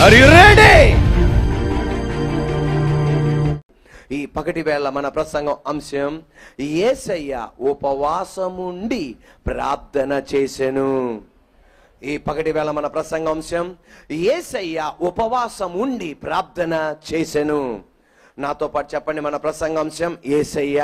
are you ready ఈ పగటి వేళ మన ప్రసంగం అంశం ఏసయ్య ఉపవాసముండి ప్రార్థన చేసెను ఈ పగటి వేళ మన ప్రసంగం అంశం ఏసయ్య ఉపవాసం ఉండి ప్రార్థన చేసెను నాతో పాటు చెప్పండి మన ప్రసంగాంశం ఏసయ్య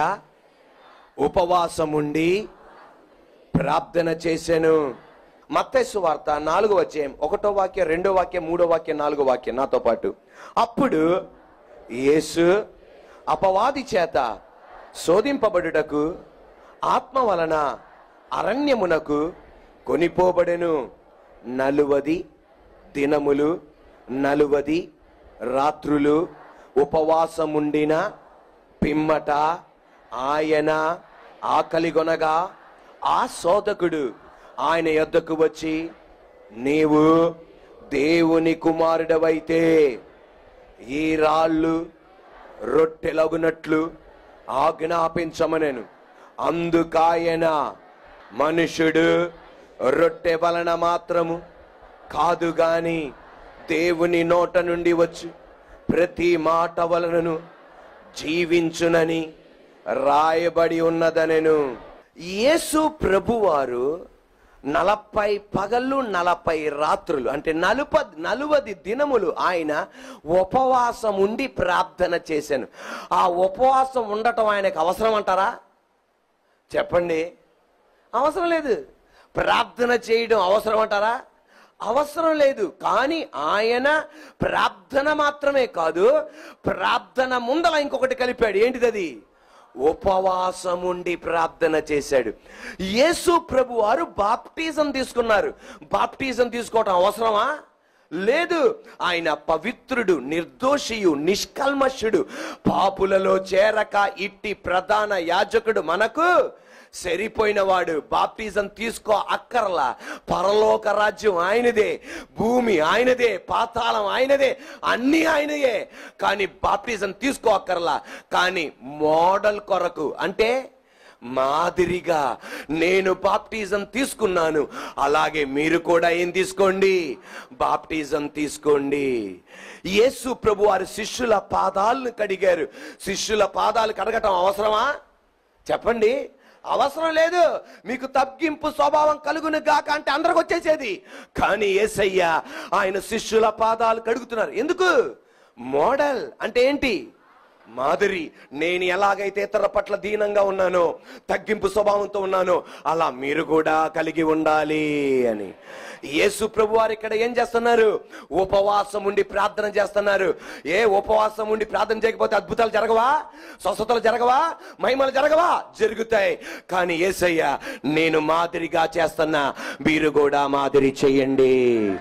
ఉపవాసం ఉండి ప్రార్థన చేశాను మత్తైసు వార్త నాలుగో అధ్యాయం ఒకటో వాక్యం రెండో వాక్యం మూడో వాక్యం నాలుగో వాక్యం నాతో పాటు అప్పుడు యేసు అపవాది చేత శోధింపబడుటకు ఆత్మ వలన అరణ్యమునకు కొనిపోబడెను నలువది దినములు నలువది రాత్రులు ఉపవాసముండిన పిమ్మట ఆయన ఆకలిగొనగా ఆ శోధకుడు ఆయన యొద్దకు వచ్చి నీవు దేవుని కుమారుడవైతే ఈ రాళ్ళు రొట్టెలగునట్లు ఆజ్ఞాపించమనెను అందుకాయన మనుషుడు రొట్టె వలన మాత్రము కాదు గాని దేవుని నోట నుండి వచ్చు ప్రతి మాట వలనను జీవించునని రాయబడి ఉన్నదనెను యేసు ప్రభువారు నలభై పగళ్ళు నలభై రాత్రులు అంటే నలుప నలువది దినములు ఆయన ఉపవాసం ఉండి ప్రార్థన చేశాను ఆ ఉపవాసం ఉండటం ఆయనకు అవసరం అంటారా చెప్పండి అవసరం లేదు ప్రార్థన చేయడం అవసరం అంటారా అవసరం లేదు కానీ ఆయన ప్రార్థన మాత్రమే కాదు ప్రార్థన ముందల ఇంకొకటి కలిపాడు ఏంటిది అది ఉపవాసం ఉండి ప్రార్థన చేశాడు యేసు ప్రభు వారు బాప్టిజం తీసుకున్నారు బాప్టిజం తీసుకోవటం అవసరమా లేదు ఆయన పవిత్రుడు నిర్దోషియు నిష్కల్మషుడు పాపులలో చేరక ఇట్టి ప్రధాన యాజకుడు మనకు సరిపోయిన వాడు బాప్టిజం తీసుకో అక్కర్లా పరలోక రాజ్యం ఆయనదే భూమి ఆయనదే పాతాళం ఆయనదే అన్ని ఆయనయే కానీ బాప్టిజం తీసుకో అక్కర్లా కానీ మోడల్ కొరకు అంటే మాదిరిగా నేను బాప్టిజం తీసుకున్నాను అలాగే మీరు కూడా ఏం తీసుకోండి బాప్టిజం తీసుకోండి యేసు ప్రభు వారి శిష్యుల పాదాలను కడిగారు శిష్యుల పాదాలు కడగటం అవసరమా చెప్పండి అవసరం లేదు మీకు తగ్గింపు స్వభావం కలుగును గాక అంటే అందరికి వచ్చేసేది కానీ ఏసయ్య ఆయన శిష్యుల పాదాలు కడుగుతున్నారు ఎందుకు మోడల్ అంటే ఏంటి మాదిరి నేను ఎలాగైతే ఇతరుల పట్ల దీనంగా ఉన్నానో తగ్గింపు స్వభావంతో ఉన్నానో అలా మీరు కూడా కలిగి ఉండాలి అని యేసు ప్రభు వారు ఇక్కడ ఏం చేస్తున్నారు ఉపవాసం ఉండి ప్రార్థన చేస్తున్నారు ఏ ఉపవాసం ఉండి ప్రార్థన చేయకపోతే అద్భుతాలు జరగవా స్వస్థతలు జరగవా మహిమలు జరగవా జరుగుతాయి కానీ ఏసయ్య నేను మాదిరిగా చేస్తున్నా మీరు కూడా మాదిరి చెయ్యండి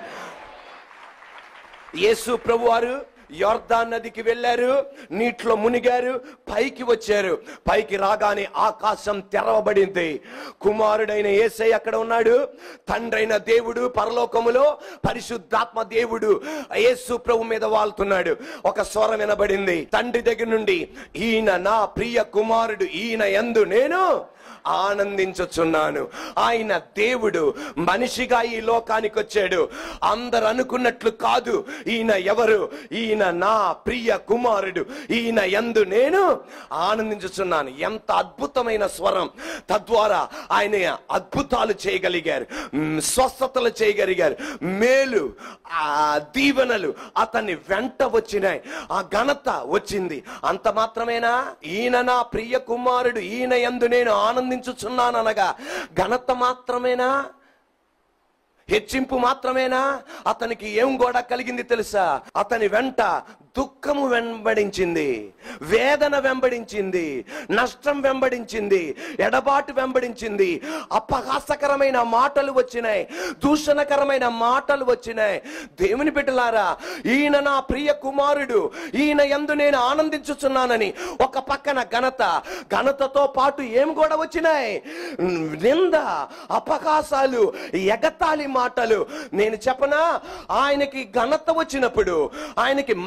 యేసు ప్రభు వారు యోర్దాన్ నదికి వెళ్ళారు నీటిలో మునిగారు పైకి వచ్చారు పైకి రాగానే ఆకాశం తెరవబడింది కుమారుడైన ఏసై అక్కడ ఉన్నాడు తండ్రైన దేవుడు పరలోకములో పరిశుద్ధాత్మ దేవుడు యేసు ప్రభు మీద వాళ్తున్నాడు ఒక స్వరం వినబడింది తండ్రి దగ్గర నుండి ఈయన నా ప్రియ కుమారుడు ఈయన ఎందు నేను ఆనందించుచున్నాను ఆయన దేవుడు మనిషిగా ఈ లోకానికి వచ్చాడు అందరు అనుకున్నట్లు కాదు ఈయన ఎవరు ఈయన నా ప్రియ కుమారుడు ఈయన ఎందు నేను ఆనందించుచున్నాను ఎంత అద్భుతమైన స్వరం తద్వారా ఆయన అద్భుతాలు చేయగలిగారు మ్, స్వస్థతలు చేయగలిగారు మేలు ఆ దీవెనలు అతని వెంట వచ్చినాయి ఆ ఘనత వచ్చింది అంత మాత్రమేనా ఈయన నా ప్రియ కుమారుడు ఈయన ఎందు నేను ఆనందించుచున్నాననగా ఘనత మాత్రమేనా హెచ్చింపు మాత్రమేనా అతనికి ఏం కూడా కలిగింది తెలుసా అతని వెంట దుఃఖము వెంబడించింది వేదన వెంబడించింది నష్టం వెంబడించింది ఎడబాటు వెంబడించింది అపహాసకరమైన మాటలు వచ్చినాయి దూషణకరమైన మాటలు వచ్చినాయి దేవుని బిడ్డలారా ఈయన నా ప్రియ కుమారుడు ఈయన ఎందు నేను ఆనందించుచున్నానని ఒక పక్కన ఘనత ఘనతతో పాటు ఏం కూడా వచ్చినాయి నింద అపకాశాలు ఎగతాళి మాటలు నేను చెప్పనా ఆయనకి ఘనత వచ్చినప్పుడు ఆయనకి మహిమ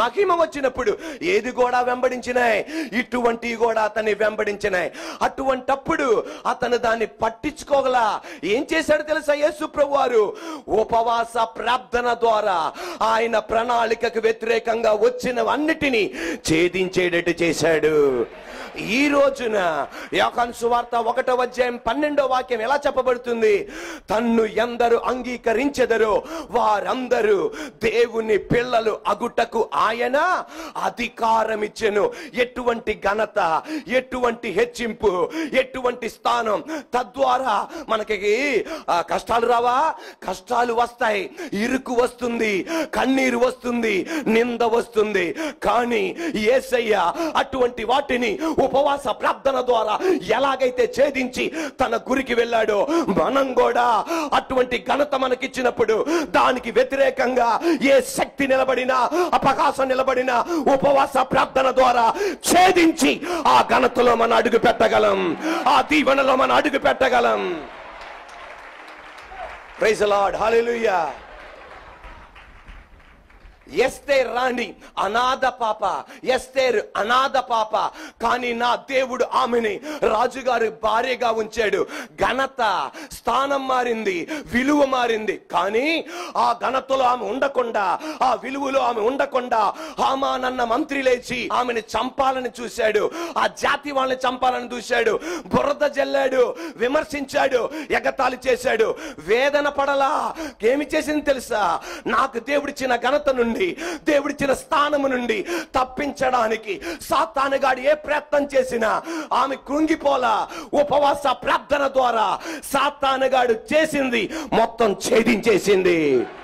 వచ్చినప్పుడు ఏది కూడా వెంబడించినాయి ఇటువంటివి కూడా అతన్ని వెంబడించినాయి అటువంటప్పుడు అతను దాన్ని పట్టించుకోగలా ఏం చేశాడు తెలుసా యేసు ప్రభు వారు ఉపవాస ప్రార్థన ద్వారా ఆయన ప్రణాళికకు వ్యతిరేకంగా వచ్చినవన్నిటినీ ఛేదించేటట్టు చేశాడు ఈ రోజున యోహాను సువార్త ఒకటో అధ్యాయం పన్నెండో వాక్యం ఎలా చెప్పబడుతుంది తన్ను ఎందరు అంగీకరించెదరో వారందరూ దేవుని పిల్లలు అగుటకు ఆయన అధికారం ఇచ్చెను ఎటువంటి ఘనత ఎటువంటి హెచ్చింపు ఎటువంటి స్థానం తద్వారా మనకి ఆ, కష్టాలు రావా కష్టాలు వస్తాయి ఇరుకు వస్తుంది కన్నీరు వస్తుంది నింద వస్తుంది కానీ ఏసయ్య అటువంటి వాటిని ఉపవాస ప్రార్థన ద్వారా ఎలాగైతే ఛేదించి తన గురికి వెళ్ళాడో మనం కూడా అటువంటి ఘనత మనకిచ్చినప్పుడు దానికి వ్యతిరేకంగా ఏ శక్తి నిలబడినా అపకాశం నిలబడినా ఉపవాస ప్రార్థన ద్వారా ఛేదించి ఆ ఘనతలో మనం అడుగు పెట్టగలం ఆ దీవెనలో మనం అడుగు పెట్టగలం ప్రైజ్ లార్డ్ హల్లెలూయా ఎస్తేర్ రాణి అనాథ పాప ఎస్తేర్ అనాథ పాప కానీ నా దేవుడు ఆమెని రాజుగారి భార్యగా ఉంచాడు ఘనత స్థానం మారింది విలువ మారింది కానీ ఆ ఘనతలో ఆమె ఉండకుండా ఆ విలువలో ఆమె ఉండకుండా హామానన్న మంత్రి లేచి ఆమెను చంపాలని చూశాడు ఆ జాతి వాళ్ళని చంపాలని చూశాడు బురద జల్లాడు విమర్శించాడు ఎగతాళి చేశాడు వేదన పడలా ఏమి చేసింది తెలుసా నాకు దేవుడిచ్చిన ఘనత నుండి దేవుడిచ్చిన స్థానము నుండి తప్పించడానికి సాతానుగాడు ఏ ప్రయత్నం చేసినా ఆమె కృంగిపోలా ఉపవాస ప్రార్థన ద్వారా సాతానుగాడు చేసింది మొత్తం ఛేదించేసింది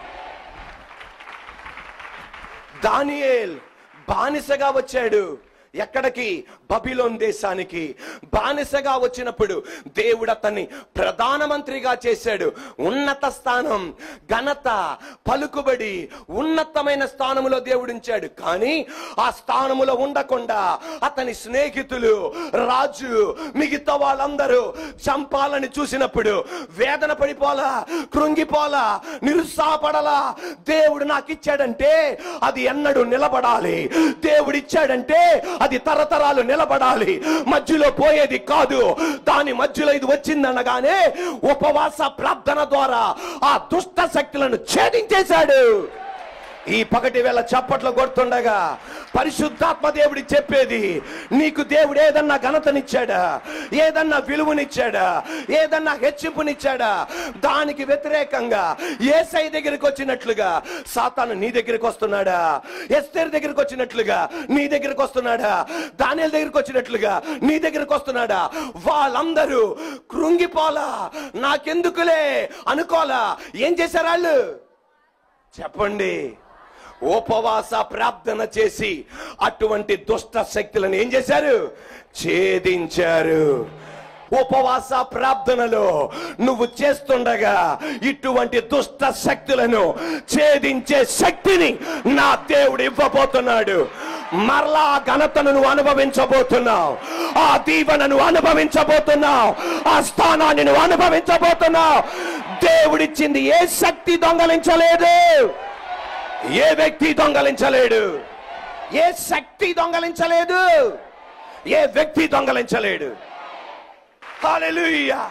దానియేల్ బానిసగా వచ్చాడు ఎక్కడికి బబిలోన్ దేశానికి బానిసగా వచ్చినప్పుడు దేవుడు అతన్ని ప్రధానమంత్రిగా చేశాడు ఉన్నత స్థానం ఘనత పలుకుబడి ఉన్నతమైన స్థానములో దేవుడు ఉంచాడు కానీ ఆ స్థానములో ఉండకుండా అతని స్నేహితులు రాజు మిగతా వాళ్ళందరూ చంపాలని చూసినప్పుడు వేదన పడిపోలా కృంగిపోలా నిరుత్సాహపడలా దేవుడు నాకు ఇచ్చాడంటే అది ఎన్నడూ నిలబడాలి దేవుడు ఇచ్చాడంటే అది తరతరాలు నిలబడాలి మధ్యలో పోయేది కాదు దాని మధ్యలో ఇది వచ్చిందనగానే ఉపవాస ప్రార్థన ద్వారా ఆ దుష్ట శక్తులను ఛేదించేశాడు ఈ పగటి వేళ చప్పట్లు కొడుతుండగా పరిశుద్ధాత్మ దేవుడి చెప్పేది నీకు దేవుడు ఏదన్నా ఘనతనిచ్చాడా ఏదన్నా విలువనిచ్చాడా ఏదన్నా హెచ్చింపునిచ్చాడా దానికి వ్యతిరేకంగా ఏసై దగ్గరికి వచ్చినట్లుగా సాతాను నీ దగ్గరికి వస్తున్నాడా ఎస్తేర్ దగ్గరికి వచ్చినట్లుగా నీ దగ్గరికి వస్తున్నాడా దానిల దగ్గరికి వచ్చినట్లుగా నీ దగ్గరికి వస్తున్నాడా వాళ్ళందరూ కృంగిపోలా నాకెందుకులే అనుకోలా ఏం చేశారు వాళ్ళు చెప్పండి ఉపవాస ప్రార్థన చేసి అటువంటి దుష్ట శక్తులను ఏం చేశారు ఛేదించారు ఉపవాస ప్రార్థనలో నువ్వు చేస్తుండగా ఇటువంటి దుష్ట శక్తులను ఛేదించే శక్తిని నా దేవుడు ఇవ్వబోతున్నాడు మరలా ఆ ఘనతను నువ్వు అనుభవించబోతున్నావు ఆ దీవెనను అనుభవించబోతున్నావు ఆ స్థానాన్ని నువ్వు అనుభవించబోతున్నావు దేవుడిచ్చింది ఏ శక్తి దొంగలించలేదు ఏ వ్యక్తి దొంగలించలేడు ఏ శక్తి దొంగలించలేదు ఏ వ్యక్తి దొంగలించలేడు హల్లెలూయా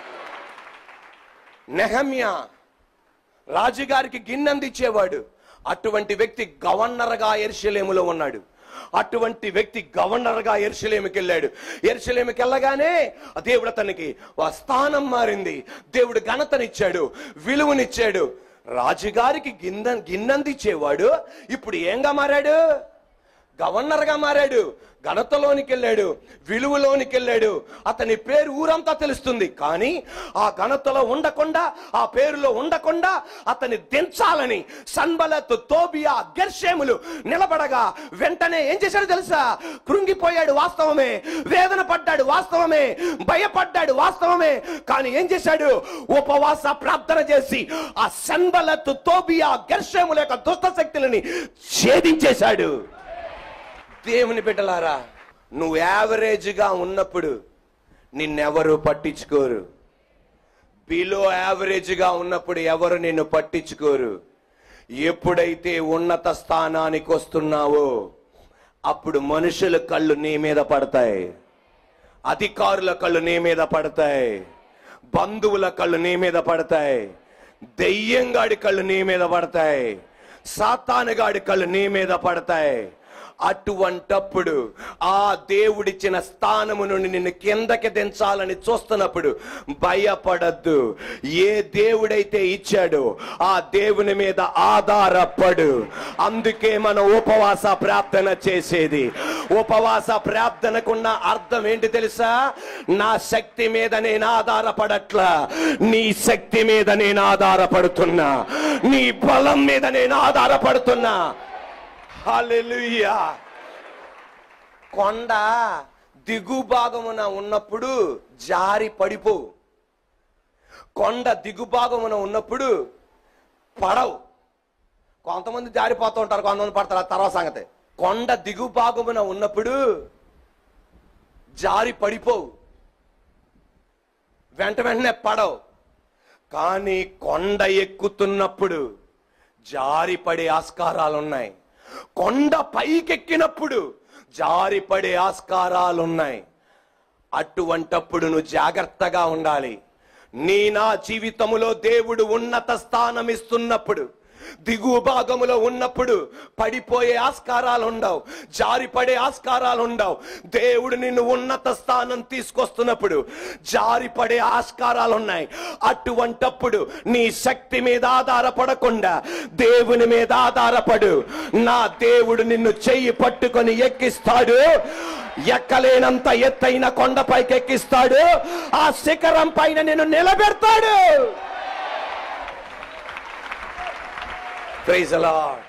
నెహమ్యా రాజుగారికి గిన్నెందిచ్చేవాడు అటువంటి వ్యక్తి గవర్నర్గా ఎర్షలేములో ఉన్నాడు అటువంటి వ్యక్తి గవర్నర్గా ఎర్షలేమికి వెళ్ళాడు ఎర్షలేమికి వెళ్ళగానే ఆ దేవుడు అతనికి ఆ స్థానం మారింది దేవుడు ఘనతనిచ్చాడు విలువనిచ్చాడు రాజుగారికి గిన్నె గిన్నెందిచ్చేవాడు ఇప్పుడు ఏంగా మారాడు గవర్నర్గా మారాడు ఘనతలోనికి వెళ్ళాడు విలువలోనికి వెళ్ళాడు అతని పేరు ఊరంతా తెలుస్తుంది కానీ ఆ ఘనతలో ఉండకుండా ఆ పేరులో ఉండకుండా అతని దించాలని సన్బలత్ తోబియా గెర్షేములు నిలబడగా వెంటనే ఏం చేశాడు తెలుసా కృంగిపోయాడు వాస్తవమే వేదన పడ్డాడు వాస్తవమే భయపడ్డాడు వాస్తవమే కానీ ఏం చేశాడు ఉపవాస ప్రార్థన చేసి ఆ సన్బలత్ తోబియా గెర్షేముల యొక్క దుష్ట శక్తులని ఛేదించేశాడు దేవుని బిడ్డలారా నువ్వు యావరేజ్గా ఉన్నప్పుడు నిన్నెవరు పట్టించుకోరు బిలో యావరేజ్గా ఉన్నప్పుడు ఎవరు నిన్ను పట్టించుకోరు ఎప్పుడైతే ఉన్నత స్థానానికి వస్తున్నావో అప్పుడు మనుషుల కళ్ళు నీ మీద పడతాయి అధికారుల కళ్ళు నీ మీద పడతాయి బంధువుల కళ్ళు నీ మీద పడతాయి దెయ్యంగాడి కళ్ళు నీ మీద పడతాయి సాతానుగాడి కళ్ళు నీ మీద పడతాయి అటువంటప్పుడు ఆ దేవుడిచ్చిన స్థానము నుండి నిన్ను కిందకి దించాలని చూస్తున్నప్పుడు భయపడద్దు ఏ దేవుడైతే ఇచ్చాడో ఆ దేవుని మీద ఆధారపడు అందుకే మనం ఉపవాస ప్రార్థన చేసేది ఉపవాస ప్రార్థనకున్న అర్థం ఏంటి తెలుసా నా శక్తి మీద నేను ఆధారపడట్లా నీ శక్తి మీద నేను ఆధారపడుతున్నా నీ బలం మీద నేను ఆధారపడుతున్నా హల్లెలూయా కొండ దిగు భాగమున ఉన్నప్పుడు జారి పడిపోవు కొండ దిగు భాగమున ఉన్నప్పుడు పడవు కొంతమంది జారిపోతూ ఉంటారు కొంతమంది పడతారు ఆ తర్వాత సంగతి కొండ దిగు భాగమున ఉన్నప్పుడు జారి పడిపోవు వెంట వెంటనే పడవు కానీ కొండ ఎక్కుతున్నప్పుడు జారి పడే ఆస్కారాలు ఉన్నాయి కొండ పైకెక్కినప్పుడు జారి పడే ఆస్కారాలు ఉన్నాయి అటువంటప్పుడు నువ్వు జాగ్రత్తగా ఉండాలి నీ నా జీవితములో దేవుడు ఉన్నత స్థానం ఇస్తున్నప్పుడు దిగువ భాగములో ఉన్నప్పుడు పడిపోయే ఆస్కారాలు ఉండవు జారిపడే ఆస్కారాలు ఉండవు దేవుడు నిన్ను ఉన్నత స్థానం తీసుకొస్తున్నప్పుడు జారిపడే ఆస్కారాలు ఉన్నాయి అటువంటప్పుడు నీ శక్తి మీద ఆధారపడకుండా దేవుని మీద ఆధారపడు నా దేవుడు నిన్ను చెయ్యి పట్టుకొని ఎక్కిస్తాడు ఎక్కలేనంత ఎత్తైన కొండపైకి ఎక్కిస్తాడు ఆ శిఖరం పైన నిన్ను నిలబెడతాడు ప్రైజ్ అలాడ్